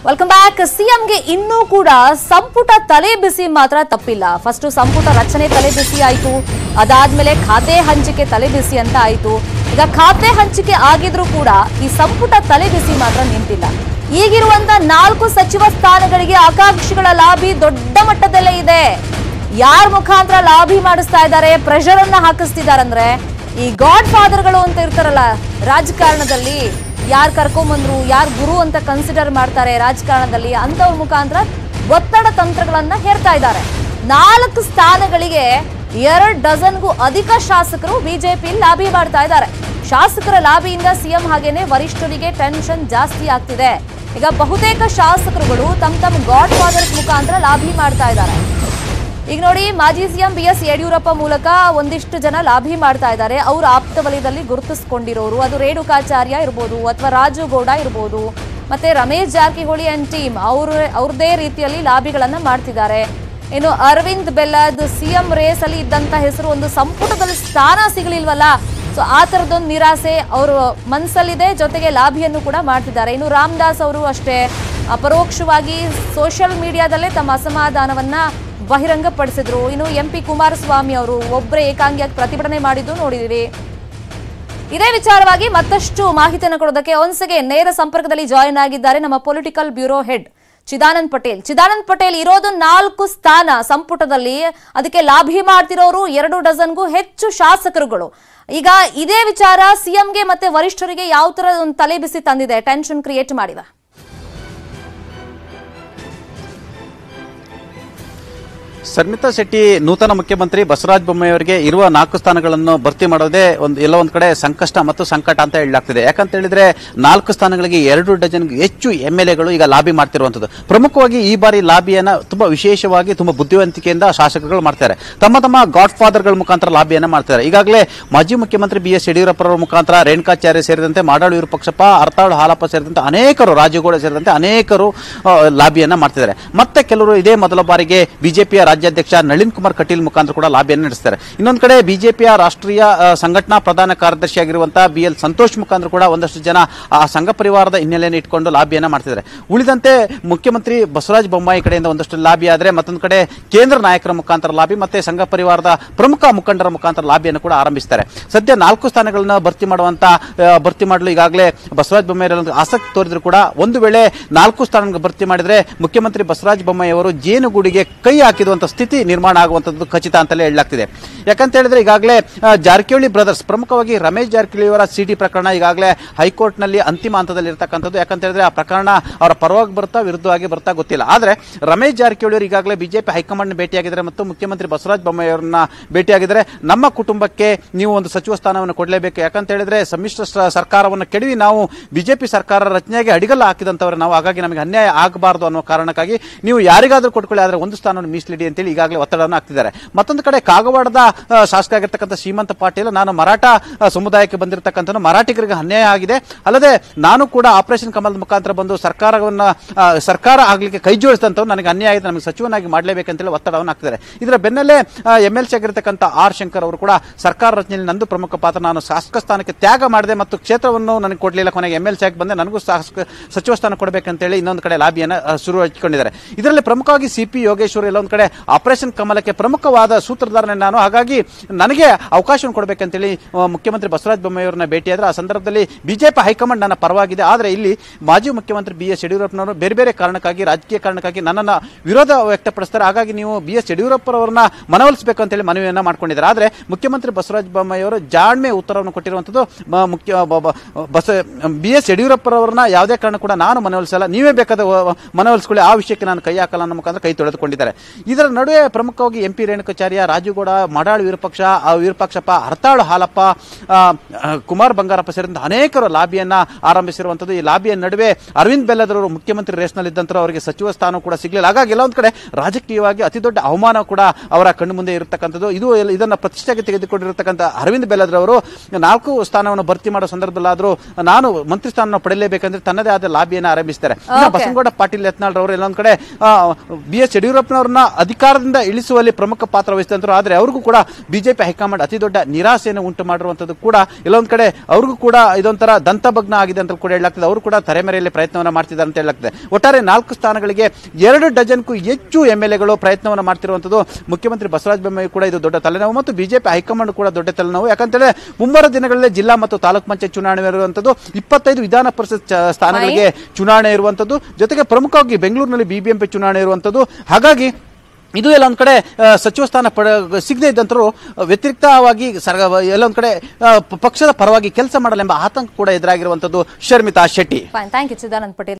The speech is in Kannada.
ವೆಲ್ಕಮ್ ಬ್ಯಾಕ್ ಸಿಎಂಗೆ ಇನ್ನೂ ಕೂಡ ಸಂಪುಟ ತಲೆ ಬಿಸಿ ಮಾತ್ರ ತಪ್ಪಿಲ್ಲ ಫಸ್ಟ್ ಸಂಪುಟ ರಚನೆ ತಲೆ ಬಿಸಿ ಆಯ್ತು ಅದಾದ್ಮೇಲೆ ಖಾತೆ ಹಂಚಿಕೆ ತಲೆ ಬಿಸಿ ಅಂತ ಆಯ್ತು ಈಗ ಖಾತೆ ಹಂಚಿಕೆ ಆಗಿದ್ರೂ ಕೂಡ ಈ ಸಂಪುಟ ತಲೆ ಬಿಸಿ ಮಾತ್ರ ನಿಂತಿಲ್ಲ ಈಗಿರುವಂತ ನಾಲ್ಕು ಸಚಿವ ಸ್ಥಾನಗಳಿಗೆ ಆಕಾಂಕ್ಷಿಗಳ ಲಾಬಿ ದೊಡ್ಡ ಮಟ್ಟದಲ್ಲೇ ಇದೆ ಯಾರ ಮುಖಾಂತರ ಲಾಬಿ ಮಾಡಿಸ್ತಾ ಇದ್ದಾರೆ ಪ್ರೆಷರ್ ಅನ್ನ ಹಾಕಿಸ್ತಿದ್ದಾರೆ ಅಂದ್ರೆ ಈ ಗಾಡ್ ಫಾದರ್ಗಳು ಅಂತ ಇರ್ತಾರಲ್ಲ ರಾಜಕಾರಣದಲ್ಲಿ ಯಾರು ಕರ್ಕೊಂಬಂದ್ರು ಯಾರು ಗುರು ಅಂತ ಕನ್ಸಿಡರ್ ಮಾಡ್ತಾರೆ ರಾಜಕಾರಣದಲ್ಲಿ ಅಂತವ್ರ ಮುಖಾಂತರ ಒತ್ತಡ ತಂತ್ರಗಳನ್ನ ಹೇರ್ತಾ ಇದ್ದಾರೆ ನಾಲ್ಕು ಸ್ಥಾನಗಳಿಗೆ ಎರಡ್ ಡಜನ್ಗೂ ಅಧಿಕ ಶಾಸಕರು ಬಿಜೆಪಿ ಲಾಬಿ ಮಾಡ್ತಾ ಇದ್ದಾರೆ ಶಾಸಕರ ಲಾಬಿಯಿಂದ ಸಿಎಂ ಹಾಗೇನೆ ವರಿಷ್ಠರಿಗೆ ಟೆನ್ಷನ್ ಜಾಸ್ತಿ ಆಗ್ತಿದೆ ಈಗ ಬಹುತೇಕ ಶಾಸಕರುಗಳು ತಮ್ಮ ತಮ್ಮ ಗಾಡ್ ಫಾದರ್ಸ್ ಮುಖಾಂತರ ಲಾಬಿ ಮಾಡ್ತಾ ಇದ್ದಾರೆ ಈಗ ನೋಡಿ ಮಾಜಿ ಸಿಎಂ ಬಿ ಎಸ್ ಯಡಿಯೂರಪ್ಪ ಮೂಲಕ ಒಂದಿಷ್ಟು ಜನ ಲಾಭಿ ಮಾಡ್ತಾ ಇದ್ದಾರೆ ಅವ್ರ ಆಪ್ತ ವಲಯದಲ್ಲಿ ಗುರುತಿಸ್ಕೊಂಡಿರೋರು ಅದು ರೇಣುಕಾಚಾರ್ಯ ಇರ್ಬೋದು ಅಥವಾ ರಾಜು ಗೌಡ ಇರ್ಬೋದು ಮತ್ತೆ ರಮೇಶ್ ಜಾರಕಿಹೊಳಿ ಅಂಡ್ ಟೀಮ್ ಅವ್ರ ಅವ್ರದೇ ರೀತಿಯಲ್ಲಿ ಲಾಭಿಗಳನ್ನ ಮಾಡ್ತಿದ್ದಾರೆ ಇನ್ನು ಅರವಿಂದ್ ಬೆಲ್ಲದ್ ಸಿಎಂ ರೇಸ್ ಅಲ್ಲಿ ಇದ್ದಂತ ಹೆಸರು ಒಂದು ಸಂಪುಟದಲ್ಲಿ ಸ್ಥಾನ ಸಿಗಲಿಲ್ವಲ್ಲ ಸೊ ಆ ತರದೊಂದು ನಿರಾಸೆ ಅವರು ಮನಸ್ಸಲ್ಲಿದೆ ಜೊತೆಗೆ ಲಾಭಿಯನ್ನು ಕೂಡ ಮಾಡ್ತಿದ್ದಾರೆ ಇನ್ನು ರಾಮದಾಸ್ ಅವರು ಅಷ್ಟೇ ಅಪರೋಕ್ಷವಾಗಿ ಸೋಷಿಯಲ್ ಮೀಡಿಯಾದಲ್ಲೇ ತಮ್ಮ ಅಸಮಾಧಾನವನ್ನ ಬಹಿರಂಗಪಡಿಸಿದ್ರು ಇನ್ನು ಎಂ ಪಿ ಕುಮಾರಸ್ವಾಮಿ ಅವರು ಒಬ್ಬರೇ ಏಕಾಂಗಿಯಾಗಿ ಪ್ರತಿಭಟನೆ ಮಾಡಿದ್ದು ನೋಡಿದಿರಿ ಇದೇ ವಿಚಾರವಾಗಿ ಮತ್ತಷ್ಟು ಮಾಹಿತಿಯನ್ನು ಕೊಡೋದಕ್ಕೆ ಒನ್ಸಗೆ ನೇರ ಸಂಪರ್ಕದಲ್ಲಿ ಜಾಯಿನ್ ಆಗಿದ್ದಾರೆ ನಮ್ಮ political bureau head Chidanand Patel Chidanand Patel ಇರೋದು ನಾಲ್ಕು ಸ್ಥಾನ ಸಂಪುಟದಲ್ಲಿ ಅದಕ್ಕೆ ಲಾಭಿ ಮಾಡ್ತಿರೋರು ಎರಡು ಡಜನ್ಗೂ ಹೆಚ್ಚು ಶಾಸಕರುಗಳು ಈಗ ಇದೇ ವಿಚಾರ ಸಿಎಂಗೆ ಮತ್ತೆ ವರಿಷ್ಠರಿಗೆ ಯಾವ ತರ ಒಂದು ತಲೆ ಬಿಸಿ ತಂದಿದೆ ಟೆನ್ಷನ್ ಕ್ರಿಯೇಟ್ ಮಾಡಿದೆ ಸರ್ಮಿತಾ ಶೆಟ್ಟಿ ನೂತನ ಮುಖ್ಯಮಂತ್ರಿ ಬಸವರಾಜ ಬೊಮ್ಮಾಯಿಯವರಿಗೆ ಇರುವ ನಾಲ್ಕು ಸ್ಥಾನಗಳನ್ನು ಭರ್ತಿ ಮಾಡೋದೇ ಒಂದು ಎಲ್ಲ ಒಂದ್ ಕಡೆ ಸಂಕಷ್ಟ ಮತ್ತು ಸಂಕಟ ಅಂತ ಹೇಳಲಾಗ್ತಿದೆ ಯಾಕಂತ ಹೇಳಿದ್ರೆ ನಾಲ್ಕು ಸ್ಥಾನಗಳಿಗೆ ಎರಡು ಡಜನ್ ಹೆಚ್ಚು ಎಂ ಎಲ್ ಎಗಳು ಈಗ ಲಾಬಿ ಮಾಡ್ತಿರುವಂತದ್ದು ಪ್ರಮುಖವಾಗಿ ಈ ಬಾರಿ ಲಾಬಿಯನ್ನ ತುಂಬಾ ವಿಶೇಷವಾಗಿ ತುಂಬಾ ಬುದ್ಧಿವಂತಿಕೆಯಿಂದ ಶಾಸಕರುಗಳು ಮಾಡ್ತಾರೆ ತಮ್ಮ ತಮ್ಮ ಗಾಡ್ ಫಾದರ್ಗಳ ಮುಖಾಂತರ ಲಾಬಿಯನ್ನ ಮಾಡ್ತಾರೆ ಈಗಾಗಲೇ ಮಾಜಿ ಮುಖ್ಯಮಂತ್ರಿ ಬಿ ಎಸ್ ಯಡಿಯೂರಪ್ಪರವರ ಮುಖಾಂತರ ರೇಣುಕಾಚಾರ್ಯ ಸೇರಿದಂತೆ ಮಾಡಾಳು ವಿರೂಪಾಕ್ಷಪ್ಪ ಅರ್ತಾಳು ಹಾಲಪ್ಪ ಸೇರಿದಂತೆ ಅನೇಕರು ರಾಜುಗೌಡ ಸೇರಿದಂತೆ ಅನೇಕರು ಆ, ಲಾಬಿಯನ್ನ ಮಾಡ್ತಿದ್ದಾರೆ ಮತ್ತೆ ಕೆಲವರು ಇದೇ ಮೊದಲ ಬಾರಿಗೆ ಬಿಜೆಪಿಯ ರಾಜ್ಯಾಧ್ಯಕ್ಷ ನಳಿನ್ ಕುಮಾರ್ ಕಟೀಲ್ ಮುಖಾಂತರ ಕೂಡ ಲಾಬಿಯನ್ನು ನಡೆಸ್ತಾರೆ ಇನ್ನೊಂದು ಕಡೆ ಬಿಜೆಪಿಯ ರಾಷ್ಟ್ರೀಯ ಆ, ಸಂಘಟನಾ ಪ್ರಧಾನ ಕಾರ್ಯದರ್ಶಿಯಾಗಿರುವಂತಹ ಬಿ ಎಲ್ ಸಂತೋಷ್ ಮುಖಾಂತರ ಕೂಡ ಒಂದಷ್ಟು ಜನ ಆ ಸಂಘ ಪರಿವಾರದ ಹಿನ್ನೆಲೆಯನ್ನು ಇಟ್ಕೊಂಡು ಲಾಬಿಯನ್ನ ಮಾಡ್ತಿದ್ದಾರೆ ಉಳಿದಂತೆ ಮುಖ್ಯಮಂತ್ರಿ ಬಸವರಾಜ ಬೊಮ್ಮಾಯಿ ಕಡೆಯಿಂದ ಒಂದಷ್ಟು ಲಾಬಿ ಆದರೆ ಮತ್ತೊಂದು ಕಡೆ ಕೇಂದ್ರ ನಾಯಕರ ಮುಖಾಂತರ ಲಾಬಿ ಮತ್ತೆ ಸಂಘ ಪರಿವಾರದ ಪ್ರಮುಖ ಮುಖಂಡರ ಮುಖಾಂತರ ಲಾಬಿಯನ್ನು ಕೂಡ ಆರಂಭಿಸ್ತಾರೆ ಸದ್ಯ ನಾಲ್ಕು ಸ್ಥಾನಗಳನ್ನ ಭರ್ತಿ ಮಾಡುವಂತ ಆ, ಭರ್ತಿ ಮಾಡಲು ಈಗಾಗಲೇ ಬಸವರಾಜ ಬೊಮ್ಮಾಯಿ ಅವರಲ್ಲಿ ಆಸಕ್ತಿ ತೋರಿದ್ರು ಕೂಡ ಒಂದು ವೇಳೆ ನಾಲ್ಕು ಸ್ಥಾನ ಭರ್ತಿ ಮಾಡಿದ್ರೆ ಮುಖ್ಯಮಂತ್ರಿ ಬಸವರಾಜ ಬೊಮ್ಮಾಯಿ ಅವರು ಜೇನುಗೂಡಿಗೆ ಕೈ ಹಾಕಿರುವಂತ ಸ್ಥಿತಿ ನಿರ್ಮಾಣ ಆಗುವಂತದ್ದು ಖಚಿತ ಅಂತಲೇ ಹೇಳಲಾಗ್ತಿದೆ ಯಾಕಂತ ಹೇಳಿದ್ರೆ ಈಗಾಗಲೇ ಆ, ಜಾರಕಿಹೊಳಿ ಬ್ರದರ್ಸ್ ಪ್ರಮುಖವಾಗಿ ರಮೇಶ್ ಜಾರಕಿಹೊಳಿ ಅವರ ಸಿಡಿ ಪ್ರಕರಣ ಈಗಾಗಲೇ ಹೈಕೋರ್ಟ್ ನಲ್ಲಿ ಅಂತಿಮ ಹಂತದಲ್ಲಿ ಇರತಕ್ಕಂಥದ್ದು ಯಾಕಂತ ಹೇಳಿದ್ರೆ ಆ ಪ್ರಕರಣ ಅವರ ಪರವಾಗಿ ಬರ್ತಾ ವಿರುದ್ಧವಾಗಿ ಬರ್ತಾ ಗೊತ್ತಿಲ್ಲ ಆದ್ರೆ ರಮೇಶ್ ಜಾರಕಿಹೊಳಿ ಅವರು ಈಗಾಗಲೇ ಬಿಜೆಪಿ ಹೈಕಮಾಂಡ್ ಭೇಟಿಯಾಗಿದ್ದಾರೆ ಮತ್ತು ಮುಖ್ಯಮಂತ್ರಿ ಬಸವರಾಜ ಬೊಮ್ಮಾಯಿ ಅವರನ್ನ ಭೇಟಿಯಾಗಿದ್ದಾರೆ ನಮ್ಮ ಕುಟುಂಬಕ್ಕೆ ನೀವು ಒಂದು ಸಚಿವ ಸ್ಥಾನವನ್ನು ಕೊಡಲೇಬೇಕು ಯಾಕಂತ ಹೇಳಿದ್ರೆ ಸಮ್ಮಿಶ್ರ ಸ- ಸರ್ಕಾರವನ್ನು ಕೆಡವಿ ನಾವು ಬಿಜೆಪಿ ಸರ್ಕಾರ ರಚನೆಗೆ ಅಡಿಗಲ್ಲ ಹಾಕಿದಂತವ್ರು ನಾವು ಹಾಗಾಗಿ ನಮಗೆ ಅನ್ಯಾಯ ಆಗಬಾರದು ಅನ್ನೋ ಕಾರಣಕ್ಕಾಗಿ ನೀವು ಯಾರಿಗಾದ್ರೂ ಕೊಟ್ಕೊಳ್ಳಿ ಆದ್ರೆ ಒಂದು ಸ್ಥಾನವನ್ನು ಮೀಸಲಿಡಿ ಅಂತೇಳಿ ಈಗಾಗಲೇ ಒತ್ತಡವನ್ನು ಹಾಕ್ತಿದ್ದಾರೆ ಮತ್ತೊಂದು ಕಡೆ ಕಾಗವಾಡದ ಆ, ಶಾಸಕ ಆಗಿರ್ತಕ್ಕಂಥ ಶ್ರೀಮಂತ ಪಾಟೀಲ್ ನಾನು ಮರಾಠ ಆ, ಸಮುದಾಯಕ್ಕೆ ಬಂದಿರತಕ್ಕಂಥ ಮರಾಠಿಗರಿಗೆ ಅನ್ಯಾಯ ಆಗಿದೆ ಅಲ್ಲದೆ ನಾನು ಕೂಡ ಆಪರೇಷನ್ ಕಮಲದ ಮುಖಾಂತರ ಬಂದು ಸರ್ಕಾರವನ್ನ ಆ, ಸರ್ಕಾರ ಆಗ್ಲಿಕ್ಕೆ ಕೈ ಜೋಡಿಸಿದಂಥವ್ರು ನನಗೆ ಅನ್ಯಾಯ ಆಗಿದೆ ನಮಗೆ ಸಚಿವನಾಗಿ ಮಾಡಲೇಬೇಕಂತೇಳಿ ಒತ್ತಡವನ್ನು ಹಾಕ್ತಿದ್ದಾರೆ ಇದರ ಬೆನ್ನಲ್ಲೇ ಎಂ ಎಲ್ ಸಿ ಆಗಿರ್ತಕ್ಕಂಥ ಆರ್ ಶಂಕರ್ ಅವರು ಕೂಡ ಸರ್ಕಾರ ರಚನೆಯಲ್ಲಿ ನಂದು ಪ್ರಮುಖ ಪಾತ್ರ ನಾನು ಶಾಸಕ ಸ್ಥಾನಕ್ಕೆ ತ್ಯಾಗ ಮಾಡಿದೆ ಮತ್ತು ಕ್ಷೇತ್ರವನ್ನು ನನಗೆ ಕೊಡಲಿಲ್ಲ ಕೊನೆಗೆ ಎಂ ಎಲ್ ಸಿ ಆಗಿ ಬಂದೆ ನನಗೂ ಶಾಸಕ ಸಚಿವ ಸ್ಥಾನ ಕೊಡಬೇಕಂತೇಳಿ ಇನ್ನೊಂದು ಕಡೆ ಲಾಬಿಯನ್ನು ಆ, ಶುರು ಹಚ್ಕೊಂಡಿದ್ದಾರೆ ಇದರಲ್ಲಿ ಪ್ರಮುಖವಾಗಿ ಸಿ ಪಿ ಯೋಗೇಶ್ವರ್ ಎಲ್ಲ ಒಂದು ಕಡೆ ಆಪರೇಷನ್ ಕಮಲಕ್ಕೆ ಪ್ರಮುಖವಾದ ಸೂತ್ರಧಾರನೆ ನಾನು ಹಾಗಾಗಿ ನನಗೆ ಅವಕಾಶವನ್ನು ಕೊಡಬೇಕಂತೇಳಿ ಆ, ಮುಖ್ಯಮಂತ್ರಿ ಬಸವರಾಜ ಬೊಮ್ಮಾಯಿ ಅವರನ್ನ ಭೇಟಿಯಾದ್ರೆ ಆ ಸಂದರ್ಭದಲ್ಲಿ ಬಿಜೆಪಿ ಹೈಕಮಾಂಡ್ ನನ್ನ ಪರವಾಗಿದೆ ಆದರೆ ಇಲ್ಲಿ ಮಾಜಿ ಮುಖ್ಯಮಂತ್ರಿ ಬಿ ಎಸ್ ಯಡಿಯೂರಪ್ಪನವರು ಬೇರೆ ಬೇರೆ ಕಾರಣಕ್ಕಾಗಿ ರಾಜಕೀಯ ಕಾರಣಕ್ಕಾಗಿ ನನ್ನನ್ನು ವಿರೋಧ ವ್ಯಕ್ತಪಡಿಸ್ತಾರೆ ಹಾಗಾಗಿ ನೀವು ಬಿ ಎಸ್ ಯಡಿಯೂರಪ್ಪರವರನ್ನ ಮನವೊಲಿಸಬೇಕು ಅಂತೇಳಿ ಮನವಿಯನ್ನ ಮಾಡ್ಕೊಂಡಿದ್ದಾರೆ ಆದರೆ ಮುಖ್ಯಮಂತ್ರಿ ಬಸವರಾಜ ಬೊಮ್ಮಾಯಿ ಅವರು ಜಾಣ್ಮೆ ಉತ್ತರವನ್ನು ಕೊಟ್ಟಿರುವಂತದ್ದು ಮ- ಮುಖ್ಯ ಬ- ಬ- ಬಸ ಬಿ ಎಸ್ ಯಡಿಯೂರಪ್ಪರವರನ್ನ ಯಾವುದೇ ಕಾರಣ ಕೂಡ ನಾನು ಮನವೊಲಿಸಲ್ಲ ನೀವೇ ಬೇಕಾದ ವ- ಮನವೊಲಿಸ್ಕೊಳ್ಳಿ ಆ ವಿಷಯಕ್ಕೆ ನಾನು ಕೈ ಹಾಕಲ್ಲ ಅನ್ನೋ ಮುಖಾಂತರ ಕೈ ತೊಳೆದುಕೊಂಡಿದ್ದಾರೆ ಇದರ ನಡುವೆ ಪ್ರಮುಖವಾಗಿ ಎಂ ಪಿ ರೇಣುಕಾಚಾರ್ಯ ರಾಜುಗೌಡ ಮಾಡಾಳು ವಿರೂಪಾಕ್ಷ ಆ ವಿರೂಪಾಕ್ಷಪ್ಪ ಹರತಾಳು ಹಾಲಪ್ಪ ಆ, ಆ, ಕುಮಾರ್ ಬಂಗಾರಪ್ಪ ಸೇರಿದಂತೆ ಅನೇಕರು ಲಾಬಿಯನ್ನ ಆರಂಭಿಸಿರುವಂತದ್ದು ಈ ಲಾಬಿಯ ನಡುವೆ ಅರವಿಂದ್ ಬೆಲ್ಲದವರು ಮುಖ್ಯಮಂತ್ರಿ ರೇಸ್ನಲ್ಲಿದ್ದಂತರ ಅವರಿಗೆ ಸಚಿವ ಸ್ಥಾನ ಕೂಡ ಸಿಗಲಿಲ್ಲ ಹಾಗಾಗಿ ಎಲ್ಲ ಒಂದು ಕಡೆ ರಾಜಕೀಯವಾಗಿ ಅತಿ ದೊಡ್ಡ ಅವಮಾನ ಕೂಡ ಅವರ ಕಣ್ಣು ಮುಂದೆ ಇರತಕ್ಕಂಥದ್ದು ಇದು ಎಲ್ಲ- ಇದನ್ನ ಪ್ರತಿಷ್ಠೆಗೆ ತೆಗೆದುಕೊಂಡಿರತಕ್ಕಂಥ ಅರವಿಂದ್ ಬೆಲ್ಲದ್ರವರು ನಾಲ್ಕು ಸ್ಥಾನವನ್ನು ಭರ್ತಿ ಮಾಡೋ ಸಂದರ್ಭದಲ್ಲಾದರೂ ನಾನು ಮಂತ್ರಿ ಸ್ಥಾನ ಪಡೆಯಲೇಬೇಕಂದ್ರೆ ತನ್ನದೇ ಆದ ಲಾಬಿಯನ್ನು ಆರಂಭಿಸ್ತಾರೆ ಇನ್ನು Okay. ಬಸನಗೌಡ ಪಾಟೀಲ್ ಯತ್ನಾಳ್ ರವರು ಎಲ್ಲೊಂದ್ ಕಡೆ ಬಿ ಎಸ್ ಯಡಿಯೂರಪ್ಪನವ್ರನ್ನ ಅಧಿಕ ಅಧಿಕಾರದಿಂದ ಇಳಿಸುವಲ್ಲಿ ಪ್ರಮುಖ ಪಾತ್ರ ವಹಿಸಿದಂತರು ಆದರೆ ಅವ್ರಿಗೂ ಕೂಡ ಬಿಜೆಪಿ ಹೈಕಮಾಂಡ್ ಅತಿ ದೊಡ್ಡ ನಿರಾಸೆಯನ್ನು ಉಂಟು ಮಾಡಿರುವಂತದ್ದು ಕೂಡ ಎಲ್ಲೊಂದ್ ಕಡೆ ಅವ್ರಿಗೂ ಕೂಡ ಇದೊಂಥರ ದಂತಭಗ್ನ ಆಗಿದೆ ಅಂತ ಕೂಡ ಹೇಳಲಾಗ್ತದೆ ಅವರು ಕೂಡ ತೆರೆಮರೆಯಲ್ಲಿ ಪ್ರಯತ್ನವನ್ನ ಮಾಡ್ತಿದ್ದಾರೆ ಅಂತ ಹೇಳಲಾಗ್ತದೆ ಒಟ್ಟಾರೆ ನಾಲ್ಕು ಸ್ಥಾನಗಳಿಗೆ ಎರಡು ಡಜನ್ಗೂ ಹೆಚ್ಚು ಎಂ ಎಲ್ ಎಗಳು ಪ್ರಯತ್ನವನ್ನು ಮಾಡ್ತಿರುವಂತದ್ದು ಮುಖ್ಯಮಂತ್ರಿ ಬಸವರಾಜ ಬೊಮ್ಮಾಯಿ ಕೂಡ ಇದು ದೊಡ್ಡ ತಲೆನೋವು ಮತ್ತು ಬಿಜೆಪಿ ಹೈಕಮಾಂಡ್ ಕೂಡ ದೊಡ್ಡ ತಲೆನೋವು ಯಾಕಂತೇಳಿ ಮುಂಬರುವ ದಿನಗಳಲ್ಲಿ ಜಿಲ್ಲಾ ಮತ್ತು ತಾಲೂಕು ಪಂಚಾಯತ್ ಚುನಾವಣೆ ಇರುವಂತದ್ದು ಇಪ್ಪತ್ತೈದು ವಿಧಾನ ಪರಿಷತ್ ಚ- ಸ್ಥಾನಗಳಿಗೆ ಚುನಾವಣೆ ಇರುವಂತದ್ದು ಜೊತೆಗೆ ಪ್ರಮುಖವಾಗಿ ಬೆಂಗಳೂರಿನಲ್ಲಿ ಬಿಬಿಎಂಪಿ ಚುನಾವಣೆ ಇರುವಂತದ್ದು ಹಾಗಾಗಿ ಇದು ಎಲ್ಲ ಒಂದ್ ಕಡೆ ಆ, ಸಚಿವ ಸ್ಥಾನ ಪಡ ಸಿಗದೇ ಇದ್ದಂತರು ವ್ಯತಿರಿಕ್ತವಾಗಿ ಸರ್ಗ ಎಲ್ಲ ಒಂದ್ ಕಡೆ ಆ, ಪ- ಪಕ್ಷದ ಪರವಾಗಿ ಕೆಲಸ ಮಾಡಲೆಂಬ ಆತಂಕ ಕೂಡ ಎದುರಾಗಿರುವಂತದ್ದು Sharmitha Shetty fine thank you Chidanand Patel